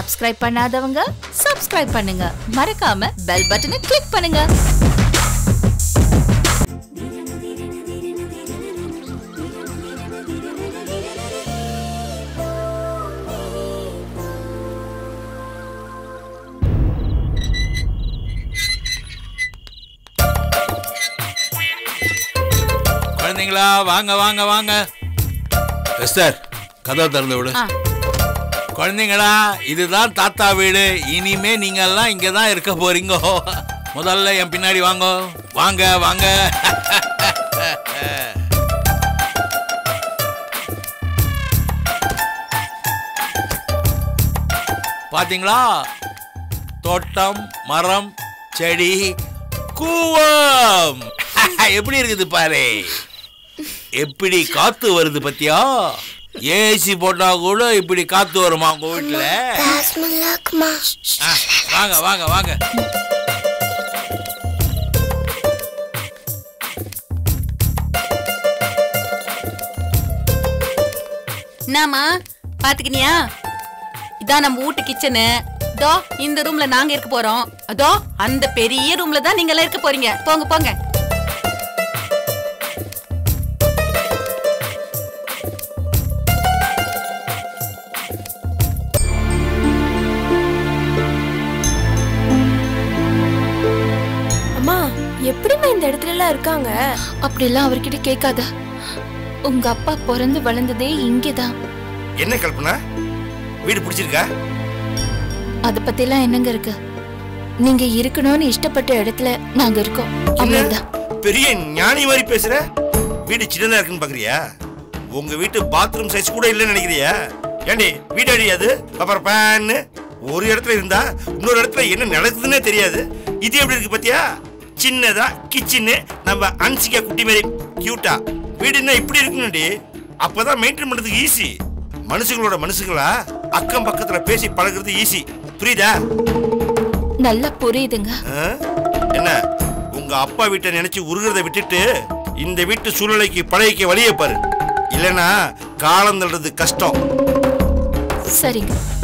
Subscribe பண்ணாதவங்க subscribe பண்ணுங்க மறக்காம பெல் பட்டனை கிளிக் பண்ணுங்க குழந்தைங்களா வாங்க வாங்க வாங்க எஸ்தர் கதவை திறந்து விடு ஆ. குழந்தைங்களா இதுதான் தாத்தா வீடு இனிமே நீங்க எல்லாம் இங்க தான் இருக்க போறீங்க முதல்ல என் பின்னாடி வாங்க வாங்க வாங்க பாத்தீங்களா தோட்டம் மரம் செடி கூவம் எப்படி இருக்குது பாரு எப்படி காத்து வருது பத்தியா ஏசி போட்டா கூட இப்படி காத்து வருமா உங்க வீட்டுல ஆ, வாங்க வாங்க வாங்க என்னம்மா பாத்துக்கினியா இதான் நம்ம வீட்டு கிச்சனு இதோ இந்த ரூம்ல நாங்க இருக்க போறோம் அதோ அந்த பெரிய ரூம்ல தான் நீங்க எல்லாம் இருக்க போறீங்க போங்க போங்க அம்மா எப்படிம்மா இந்த இடத்துல எல்லாம் இருக்காங்க அப்படிலாம் அவர்கிட்ட கேட்காத உங்க அப்பா பிறந்து வளர்ந்ததே இங்கதான் என்ன கல்பனா வீடு பிடிச்சிருக்கா அத பத்திலாம் என்னங்க இருக்கு நீங்க இருக்கணும்னு இஷ்டப்பட்ட இடத்துல நாங்க இருக்கோம் என்ன அவ்வளவுதான் பெரிய ஞானி மாதிரி பேசுற வீடு சின்னதா இருக்குன்னு பாக்குறியா உங்க வீட்டு பாத்ரூம் சைஸ் கூட இல்லைன்னு நினைக்கிறியா ஏண்டி வீடு அடியாது அப்புறம் பேன்னு ஒரு இடத்துல இருந்தா இன்னொரு இடத்துல என்ன நடக்குதுன்னே தெரியாது இது எப்படி இருக்கு பாத்தியா சின்னதா கிச்சனு நம்ம அன்சிகா குட்டி மாதிரி கியூட்டா வீடு என்ன இப்படி இருக்குன்னுடி அப்பதான் மெயின்டைன் பண்றதுக்கு ஈஸி மனுஷங்களோட மனுஷங்களா அக்கம் பக்கத்துல பேசி பழகுறது ஈஸி புரியுதா நல்லா புரியுதுங்க ஆ? என்ன உங்க அப்பா வீட்டை நினைச்சு உருகிறத விட்டுட்டு இந்த வீட்டு சூழ்நிலைக்கு பழகிக்க வழியை பாரு இல்லனா காலம் தள்ளுறது கஷ்டம் சரிங்க